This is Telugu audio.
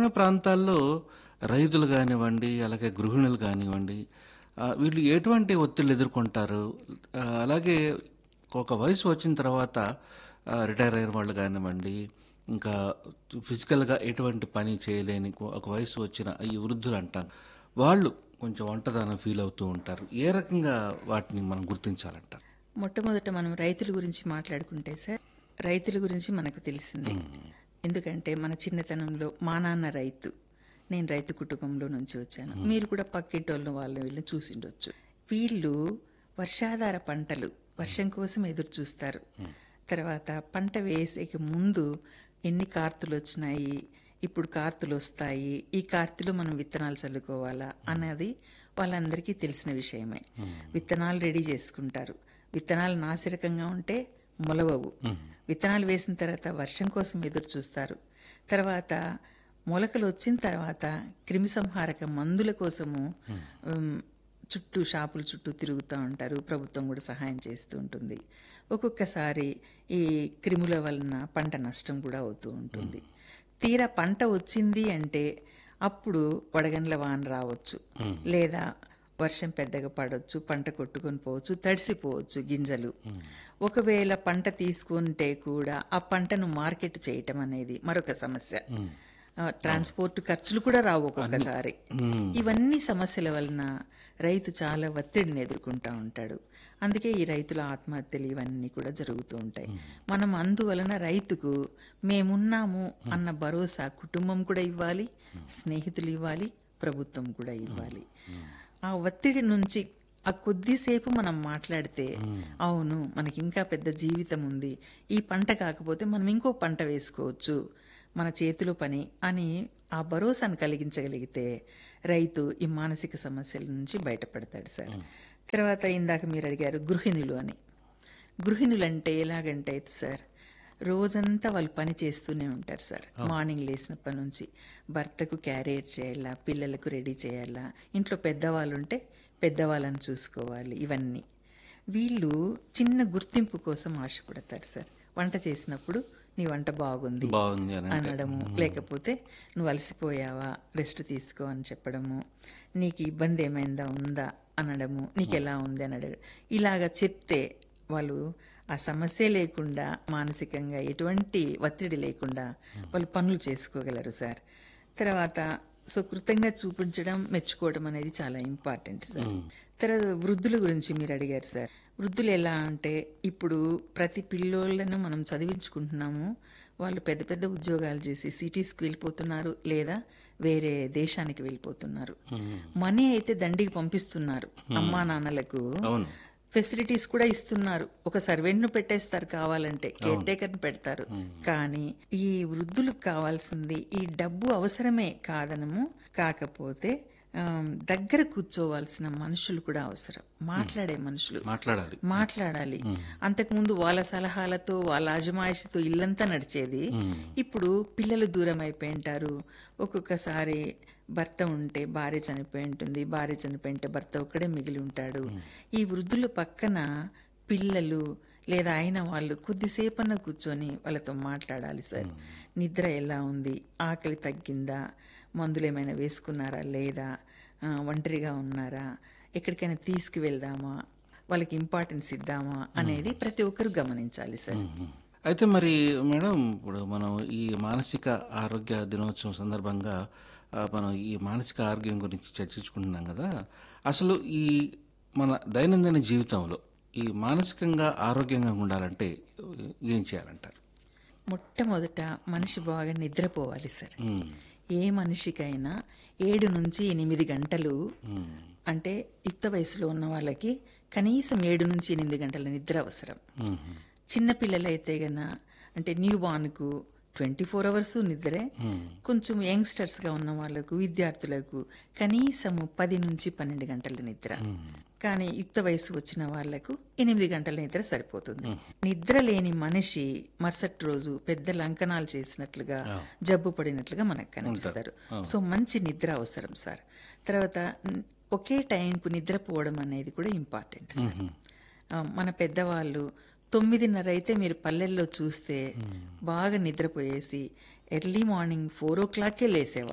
గ్రామీణ ప్రాంతాల్లో రైతులు కానివ్వండి అలాగే గృహిణులు కానివ్వండి ఆ, వీళ్ళు ఎటువంటి ఒత్తిళ్ళు ఎదుర్కొంటారు ఆ, అలాగే ఒక వయసు వచ్చిన తర్వాత ఆ, రిటైర్ అయిన వాళ్ళు కానివ్వండి ఇంకా ఫిజికల్గా ఎటువంటి పని చేయలేని ఒక వయసు వచ్చిన ఈ వృద్ధులు అంటాం వాళ్ళు కొంచెం ఒంటరిదనం ఫీల్ అవుతూ ఉంటారు ఏ రకంగా వాటిని మనం గుర్తించాలంటారు మొట్టమొదట మనం రైతుల గురించి మాట్లాడుకుంటే సార్ రైతుల గురించి మనకు తెలిసిందే ఎందుకంటే మన చిన్నతనంలో మా నాన్న రైతు నేను రైతు కుటుంబంలో నుంచి వచ్చాను మీరు కూడా పక్కింటోళ్ళని వాళ్ళని వీళ్ళని చూసిండొచ్చు వీళ్ళు వర్షాధార పంటలు వర్షం కోసం ఎదురు చూస్తారు తర్వాత పంట వేసేక ముందు ఎన్ని కార్తులు వచ్చినాయి ఇప్పుడు కార్తులు వస్తాయి ఈ కార్తులు మనం విత్తనాలు చల్లుకోవాలా అన్నది వాళ్ళందరికీ తెలిసిన విషయమే విత్తనాలు రెడీ చేసుకుంటారు విత్తనాలు నాసిరకంగా ఉంటే మొలవవు విత్తనాలు వేసిన తర్వాత వర్షం కోసం ఎదురు చూస్తారు తర్వాత మొలకలు వచ్చిన తర్వాత క్రిమిసంహారక మందుల కోసము ఉమ్, చుట్టూ షాపుల చుట్టూ తిరుగుతూ ఉంటారు ప్రభుత్వం కూడా సహాయం చేస్తూ ఉంటుంది ఒక్కొక్కసారి ఈ క్రిముల వలన పంట నష్టం కూడా అవుతూ ఉంటుంది తీరా పంట వచ్చింది అంటే అప్పుడు వడగండ్ల వాన రావచ్చు లేదా వర్షం పెద్దగా పడవచ్చు పంట కొట్టుకొని పోవచ్చు తడిసిపోవచ్చు గింజలు ఒకవేళ పంట తీసుకుంటే కూడా ఆ పంటను మార్కెట్ చేయటం అనేది మరొక సమస్య ఆ, ట్రాన్స్పోర్ట్ ఖర్చులు కూడా రావు ఒక్కొక్కసారి ఇవన్నీ సమస్యల వలన రైతు చాలా ఒత్తిడిని ఎదుర్కొంటా ఉంటాడు అందుకే ఈ రైతుల ఆత్మహత్యలు ఇవన్నీ కూడా జరుగుతూ ఉంటాయి మనం అందువలన రైతుకు మేమున్నాము అన్న భరోసా కుటుంబం కూడా ఇవ్వాలి స్నేహితులు ఇవ్వాలి ప్రభుత్వం కూడా ఇవ్వాలి ఆ ఒత్తిడి నుంచి ఆ కొద్దిసేపు మనం మాట్లాడితే అవును మనకి ఇంకా పెద్ద జీవితం ఉంది ఈ పంట కాకపోతే మనం ఇంకో పంట వేసుకోవచ్చు మన చేతిలో పని అని ఆ భరోసాను కలిగించగలిగితే రైతు ఈ మానసిక సమస్యల నుంచి బయటపడతాడు సార్ తర్వాత ఇందాక మీరు అడిగారు గృహిణులు అని గృహిణులు అంటే ఎలాగంటే సార్ రోజంతా వాళ్ళు పని చేస్తూనే ఉంటారు సార్ మార్నింగ్ లేచినప్పటి నుంచి భర్తకు క్యారియర్ చేయాలా పిల్లలకు రెడీ చేయాలా ఇంట్లో పెద్దవాళ్ళు ఉంటే పెద్దవాళ్ళని చూసుకోవాలి ఇవన్నీ వీళ్ళు చిన్న గుర్తింపు కోసం ఆశపడతారు సార్ వంట చేసినప్పుడు నీ వంట బాగుంది బాగుంది అని అంటే. అనడము లేకపోతే నువ్వు అలసిపోయావా రెస్ట్ తీసుకో అని చెప్పడము నీకు ఇబ్బంది ఏమైందా ఉందా అనడము నీకు ఎలా ఉంది అని అడగ ఇలాగ చెప్తే వాళ్ళు ఆ సమస్య లేకుండా మానసికంగా ఎటువంటి ఒత్తిడి లేకుండా వాళ్ళు పనులు చేసుకోగలరు సార్ తర్వాత సో కృతంగా చూపించడం మెచ్చుకోవడం అనేది చాలా ఇంపార్టెంట్ సార్ తర్వాత వృద్ధుల గురించి మీరు అడిగారు సార్ వృద్ధులు ఎలా అంటే ఇప్పుడు ప్రతి పిల్లోళ్ళను మనం చదివించుకుంటున్నాము వాళ్ళు పెద్ద పెద్ద ఉద్యోగాలు చేసి సిటీస్కి వెళ్ళిపోతున్నారు లేదా వేరే దేశానికి వెళ్ళిపోతున్నారు మనీ అయితే దండికి పంపిస్తున్నారు అమ్మా నాన్నలకు అవును ఫెసిలిటీస్ కూడా ఇస్తున్నారు ఒక సర్వెంట్ ను పెట్టేస్తారు కావాలంటే కేర్ టేకర్ ని పెడతారు కానీ ఈ వృద్ధులకు కావాల్సింది ఈ డబ్బు అవసరమే కాదనము కాకపోతే ఆమ్, దగ్గర కూర్చోవాల్సిన మనుషులు కూడా అవసరం మాట్లాడే మనుషులు మాట్లాడాలి మాట్లాడాలి అంతకుముందు వాళ్ళ సలహాలతో వాళ్ళ అజమాయిషితో ఇల్లంతా నడిచేది ఇప్పుడు పిల్లలు దూరం అయిపోయి ఉంటారు ఒక్కొక్కసారి భర్త ఉంటే భార్య చనిపోయి ఉంటుంది భార్య చనిపోయి ఉంటే భర్త ఒక్కడే మిగిలి ఉంటాడు ఈ వృద్ధుల పక్కన పిల్లలు లేదా అయిన వాళ్ళు కొద్దిసేపన్న కూర్చొని వాళ్ళతో మాట్లాడాలి సార్ నిద్ర ఎలా ఉంది ఆకలి తగ్గిందా మందులు ఏమైనా వేసుకున్నారా లేదా ఆ, ఒంటరిగా ఉన్నారా ఎక్కడికైనా తీసుకువెళ్దామా వాళ్ళకి ఇంపార్టెన్స్ ఇద్దామా అనేది ప్రతి ఒక్కరు గమనించాలి సార్ అయితే మరి మేడం ఇప్పుడు మనం ఈ మానసిక ఆరోగ్య దినోత్సవం సందర్భంగా ఆ, మనం ఈ మానసిక ఆరోగ్యం గురించి చర్చించుకుంటున్నాం కదా అసలు ఈ మన దైనందిన జీవితంలో ఈ మానసికంగా ఆరోగ్యంగా ఉండాలంటే ఏం చేయాలంటారు మొట్టమొదట మనిషి బాగా నిద్రపోవాలి సార్ ఉమ్, ఏ మనిషికైనా ఏడు నుంచి ఎనిమిది గంటలు ఉమ్, అంటే యుక్త వయసులో ఉన్న వాళ్ళకి కనీసం ఏడు నుంచి ఎనిమిది గంటల నిద్ర అవసరం ఉమ్, చిన్న పిల్లలైతే గన అంటే న్యూ బార్న్కు ట్వంటీ ఫోర్ అవర్స్ నిద్రే కొంచెం యంగ్స్టర్స్ గా ఉన్న వాళ్ళకు విద్యార్థులకు కనీసము పది నుంచి పన్నెండు గంటల నిద్ర కానీ యుక్త వయసు వచ్చిన వాళ్లకు ఎనిమిది గంటల నిద్ర సరిపోతుంది నిద్ర లేని మనిషి మరుసటి రోజు పెద్ద లంకనాలు చేసినట్లుగా జబ్బు పడినట్లుగా మనకు కనిపిస్తారు సో మంచి నిద్ర అవసరం సార్ తర్వాత న్- ఒకే టైంకు నిద్రపోవడం అనేది కూడా ఇంపార్టెంట్ సార్ ఆ, మన పెద్దవాళ్ళు తొమ్మిదిన్నర అయితే మీరు పల్లెల్లో చూస్తే బాగా నిద్రపోయేసి ఎర్లీ మార్నింగ్ ఫోర్ ఓ క్లాకే లేసేవాళ్ళు